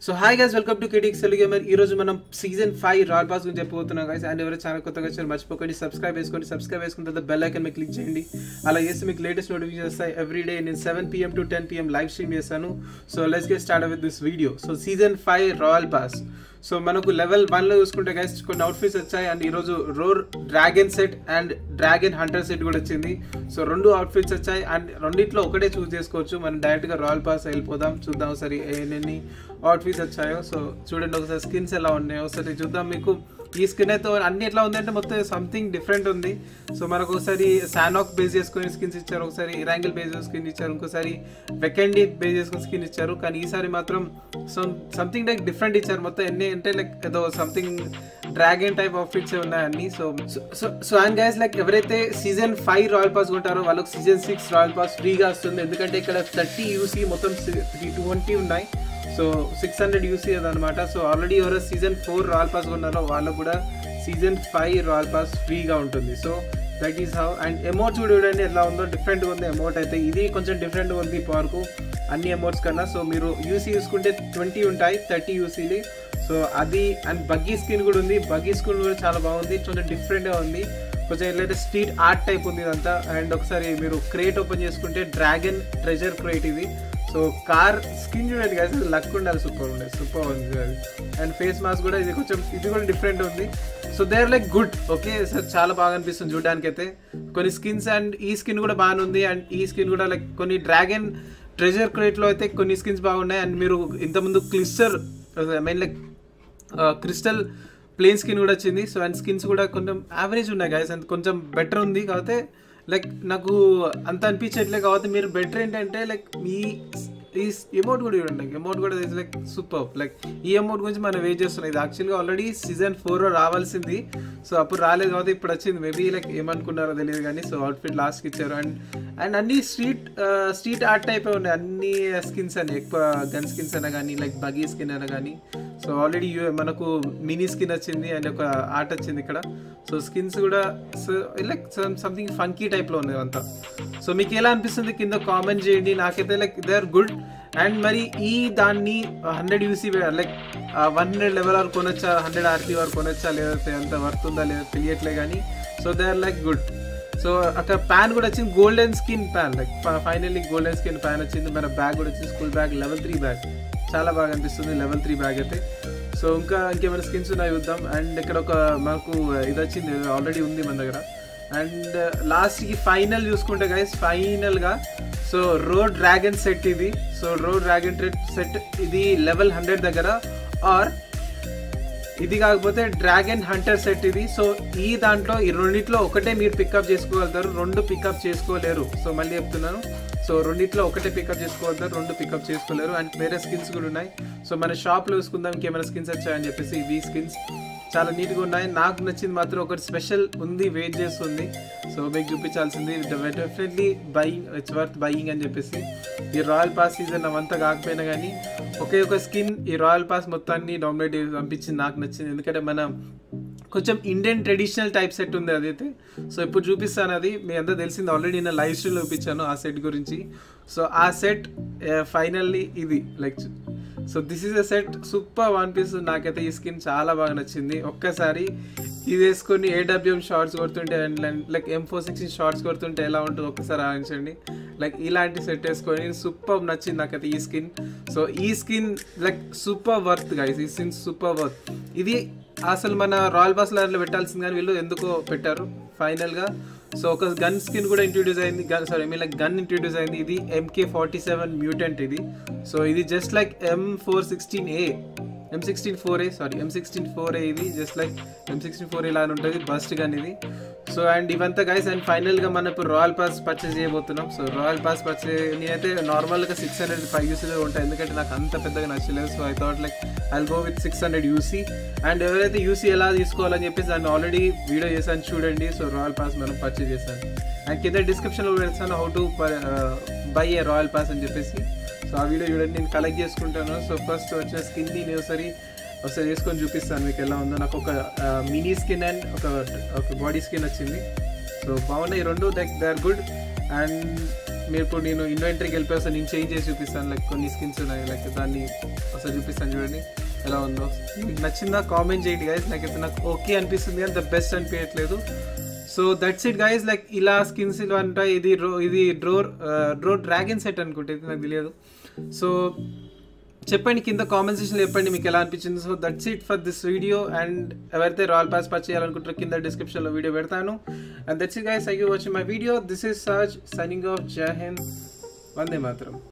so hi guys welcome to కేటిక్స్ Telugu gamer ఈ రోజు మనం సీజన్ ఫైవ్ రాయల్ పాస్ గురించి చెప్పబోతున్నాం గైస్ అండ్ ఎవరైనా ఛానల్ కొత్తగా వచ్చారు మర్చిపోకండి సబ్స్క్రైబ్ చేసుకోండి సబ్స్క్రైబ్ చేసుకున్న తర్వాత బెల్ ఐకన్ మీద క్లిక్ చేయండి అలా చేస్తే మీకు లేటెస్ట్ నోటిఫికేషన్ వస్తాయి ఎవ్రీ డే నేను seven PM to ten PM live stream చేస్తాను so let's get start with this video so season five royal pass so మనకు లెవెల్ వన్లో చూసుకుంటే గైస్ కొన్ని అవుట్ఫిట్స్ వచ్చాయి అండ్ ఈరోజు roar dragon set and dragon hunter set కూడా వచ్చింది so రెండు అవుట్ఫిట్స్ వచ్చాయి అండ్ రెండిట్లో ఒకటే చూస్ చేసుకోవచ్చు మనం డైరెక్ట్గా రాయల్ పాస్ వెళ్ళిపోదాం చూద్దాం ఒకసారి ఎన్ని అవుట్ఫిట్స్ వచ్చాయో సో చూడండి ఒకసారి స్కిన్స్ ఎలా ఉన్నాయో ఒకసారి చూద్దాం మీకు ఈ స్కిన్ అయితే అన్ని ఎట్లా ఉందంటే మొత్తం సంథింగ్ డిఫరెంట్ ఉంది సో మనకు ఒకసారి శానాక్ బేస్ చేసుకుని స్కిన్స్ ఇచ్చారు ఒకసారి ఇరాంగిల్ బేస్ చేసుకుని స్కిన్ ఇచ్చారు ఇంకోసారి వెకెండి బేస్ చేసుకుని స్కిన్ ఇచ్చారు కానీ ఈసారి మాత్రం సంథింగ్ లైక్ డిఫరెంట్ ఇచ్చారు మొత్తం ఎన్ని అంటే లైక్ ఏదో సంథింగ్ డ్రాగన్ టైప్ అవుట్ఫిట్స్ ఉన్నాయన్ని so so so and guys like ఎవరైతే సీజన్ ఫైవ్ రాయల్ పాస్ కొంటారో వాళ్ళకి సీజన్ సిక్స్ రాయల్ పాస్ ఫ్రీగా వస్తుంది ఎందుకంటే ఇక్కడ థర్టీ యూసీ మొత్తం త్రీ ట్వంటీ ఉన్నాయి సో సిక్స్ హండ్రెడ్ యూసీ అనమాట సో ఆల్రెడీ ఎవరో సీజన్ ఫోర్ రాయల్ పాస్ కొన్నారో వాళ్ళకు కూడా సీజన్ ఫైవ్ రాయల్ పాస్ ఫ్రీగా ఉంటుంది so that is how and amount చూడండి ఎలా ఉందో డిఫరెంట్గా ఉంది అమౌంట్ అయితే ఇది కొంచెం డిఫరెంట్గా ఉంది ఇప్పటివరకు అన్ని అమౌంట్స్ కన్నా సో మీరు యూసీ చూసుకుంటే ట్వంటీ ఉంటాయి థర్టీ యూసీలు సో అది అండ్ బగ్గీ స్కిన్ కూడా ఉంది బగ్గీ స్కిన్ కూడా చాలా బాగుంది కొంచెం డిఫరెంట్గా ఉంది కొంచెం ఎట్లయితే స్ట్రీట్ ఆర్ట్ టైప్ ఉంది ఇదంతా అండ్ ఒకసారి మీరు క్రేట్ ఓపెన్ చేసుకుంటే డ్రాగన్ ట్రెజర్ క్రేట్ ఇది సో కార్ స్కిన్ చూడండి కదా లక్ ఉండాలి సూపర్ ఉండే సూపర్ ఉంది అది అండ్ ఫేస్ మాస్క్ కూడా ఇది కొంచెం ఇది కూడా డిఫరెంట్ ఉంది so they are like good okay sir చాలా బాగా అనిపిస్తుంది చూడడానికి అయితే కొన్ని స్కిన్స్ అండ్ ఈ స్కిన్ కూడా బాగానే ఉంది అండ్ ఈ స్కిన్ కూడా లైక్ కొన్ని డ్రాగన్ ట్రెజర్ క్రేట్లో అయితే కొన్ని స్కిన్స్ బాగున్నాయి అండ్ మీరు ఇంతకుముందు క్లిస్టర్ I mean like crystal plane skin కూడా వచ్చింది సో అండ్ స్కిన్స్ కూడా కొంచెం యావరేజ్ ఉన్నాయి గైస్ అండ్ కొంచెం బెటర్ ఉంది కాకపోతే లైక్ నాకు అంత అనిపించట్లే కాబట్టి మీరు బెటర్ ఏంటంటే లైక్ మీ ఈ అమౌంట్ కూడా చూడండి అమౌంట్ కూడా ఇస్ లైక్ సూపర్ లైక్ ఈ అమౌంట్ గురించి మనం వెయిట్ చేస్తున్నాం ఇది యాక్చువల్గా ఆల్రెడీ సీజన్ ఫోర్లో రావాల్సింది సో అప్పుడు రాలేదు కాబట్టి ఇప్పుడు వచ్చింది మేబీ లైక్ ఏమనుకున్నారో తెలియదు కానీ సో అవుట్ఫిట్ లాస్ట్కి ఇచ్చారు అండ్ అండ్ అన్ని స్ట్రీట్ స్ట్రీట్ ఆర్ట్ టైప్ ఉన్నాయి అన్ని స్కిన్స్ అని ఎక్కువ గన్ స్కిన్స్ అయినా కానీ లైక్ బగీ స్కిన్ అయినా కానీ సో ఆల్రెడీ మనకు మినీ స్కిన్ వచ్చింది అండ్ ఒక ఆర్ట్ వచ్చింది ఇక్కడ సో స్కిన్స్ కూడా సో లైక్ సంథింగ్ ఫంకీ టైప్లో ఉంది అంతా సో మీకు ఎలా అనిపిస్తుంది కింద కామెంట్ చేయండి నాకైతే like they are good and మరి ఈ దాన్ని hundred UC like one hundred level వరకు కొనొచ్చా హండ్రెడ్ ఆర్పీ వరకు కొనొచ్చా లేకపోతే అంత వర్త్ ఉందా లేదా తెలియట్లే కానీ so they are like good so అక్కడ ప్యాన్ కూడా వచ్చింది golden skin pan like finally golden skin pan వచ్చింది మన బ్యాగ్ కూడా వచ్చింది school bag level three bag చాలా బాగా అనిపిస్తుంది లెవెల్ త్రీ బ్యాగ్ అయితే సో ఇంకా ఇంకేమైనా స్కిన్స్ ఉన్నాయి చూద్దాం అండ్ ఇక్కడ ఒక మాకు ఇది వచ్చింది ఆల్రెడీ ఉంది మన దగ్గర అండ్ లాస్ట్కి ఫైనల్ చూసుకుంటే గైస్ ఫైనల్గా సో రో డ్రాగన్ సెట్ ఇది సో రో డ్రాగన్ సెట్ ఇది లెవెల్ హండ్రెడ్ దగ్గర ఆర్ ఇది కాకపోతే డ్రాగన్ హంటర్ సెట్ ఇది సో ఈ దాంట్లో ఈ రెండిట్లో ఒకటే మీరు పికప్ చేసుకోగలుగుతారు రెండు పికప్ చేసుకోలేరు సో మళ్ళీ చెప్తున్నాను సో రెండిట్లో ఒకటే పికప్ చేసుకోగలుగుతారు రెండు పికప్ చేసుకోలేరు అండ్ వేరే స్కిన్స్ కూడా ఉన్నాయి సో మన షాప్లో చూసుకుందాం ఇంకేమైనా స్కిన్స్ వచ్చాయని చెప్పేసి ఇవి స్కిన్స్ చాలా నీట్గా ఉన్నాయి నాకు నచ్చింది మాత్రం ఒకటి స్పెషల్ ఉంది వెయిట్ చేస్తుంది సో మీకు చూపించాల్సింది definitely buying it's worth buying అని చెప్పేసి ఈ రాయల్ పాస్ సీజన్ అవంతా కాకపోయినా కానీ ఒకే ఒక స్కిన్ ఈ రాయల్ పాస్ మొత్తాన్ని డామినేట్ పంపించింది నాకు నచ్చింది ఎందుకంటే మన కొంచెం ఇండియన్ ట్రెడిషనల్ టైప్ సెట్ ఉంది అదైతే సో ఇప్పుడు చూపిస్తాను అది మీ అందరూ తెలిసింది ఆల్రెడీ నేను లైవ్ స్ట్రీమ్లో చూపించాను ఆ సెట్ గురించి సో ఆ సెట్ ఫైనల్లీ ఇది like so this is a set super అనిపిస్తుంది నాకైతే ఈ స్కిన్ చాలా బాగా నచ్చింది ఒక్కసారి ఇది వేసుకొని ఏడబ్ల్యూఎం షార్ట్స్ కొడుతుంటే like M four sixteen shots కొడుతుంటే ఎలా ఉంటుందో ఒక్కసారి ఆలోచించండి లైక్ ఇలాంటి సెట్ వేసుకొని సూపర్ నచ్చింది నాకైతే ఈ స్కిన్ సో ఈ skin like super worth guys ఈ స్కిన్ సూపర్ వర్త్ ఇది అసలు మన రాయల్ బాస్ లాంట్లో పెట్టాల్సింది కానీ వీళ్ళు ఎందుకో పెట్టారు ఫైనల్గా సో ఒక గన్ స్కిన్ కూడా ఇంట్రడ్యూస్ అయింది గన్ సారీ మీ లైక్ గన్ ఇంట్రడ్యూస్ అయింది ఇది ఎంకే ఫార్టీ సెవెన్ మ్యూటెంట్ ఇది సో ఇది just like M four sixteen A M sixteen four A sorry M sixteen four A ఇది just like M sixteen four ఇలా ఉంటుంది best gun ఇది so and ఇవంతా guys and ఫైనల్గా మనం ఇప్పుడు రాయల్ పాస్ పర్చేస్ చేయబోతున్నాం సో రాయల్ పాస్ పర్చేస్ నేనైతే నార్మల్గా సిక్స్ హండ్రెడ్ ఫైవ్ యూసీలో ఉంటాయి ఎందుకంటే నాకు అంత పెద్దగా నచ్చలేదు so I thought like I go with six hundred UC and ఎవరైతే యూసీ ఎలా తీసుకోవాలని చెప్పేసి దాన్ని ఆల్రెడీ వీడియో చేశాను చూడండి సో రాయల్ పాస్ మనం పర్చేస్ చేశాను అండ్ కింద డిస్క్రిప్షన్లో పెడతాను how to buy a royal pass అని చెప్పేసి సో ఆ వీడియో చూడండి నేను కలెక్ట్ చేసుకుంటాను సో ఫస్ట్ వచ్చిన స్కిన్ని నేను ఒకసారి ఒకసారి వేసుకొని చూపిస్తాను మీకు ఎలా ఉందో నాకు ఒక మినీ స్కిన్ అండ్ ఒక ఒక బాడీ స్కిన్ వచ్చింది సో బాగున్నాయి రెండు that they are good and మీరు ఇప్పుడు నేను ఇన్వెంటరీకి వెళ్ళిపోయి నేను చేంజ్ చేసి చూపిస్తాను లైక్ కొన్ని స్కిన్స్ ఉన్నాయి లైక్ దాన్ని ఒకసారి చూపిస్తాను చూడండి ఎలా ఉందో మీకు నచ్చిందా కామెంట్ చేయండి గైస్ నాకైతే నాకు ఓకే అనిపిస్తుంది కానీ ద బెస్ట్ అనిపించట్లేదు so that's it guys like ఇలా స్కిన్స్ ఇలా ఉంటాయి ఇది డ్రో ఇది డ్రోర్ డ్రో డ్రాగన్ సెట్ అనుకుంటే ఇది నాకు తెలియదు సో చెప్పండి కింద కామెంట్ సెక్షన్లో చెప్పండి మీకు ఎలా అనిపించింది so that's it for this video and ఎవరైతే రాయల్ పాస్ పర్చేస్ చేయాలనుకుంటారో కింద డిస్క్రిప్షన్లో వీడియో పెడతాను and that's it guys I you watching my video this is Surge signing off జై హింద్ వందే మాత్రం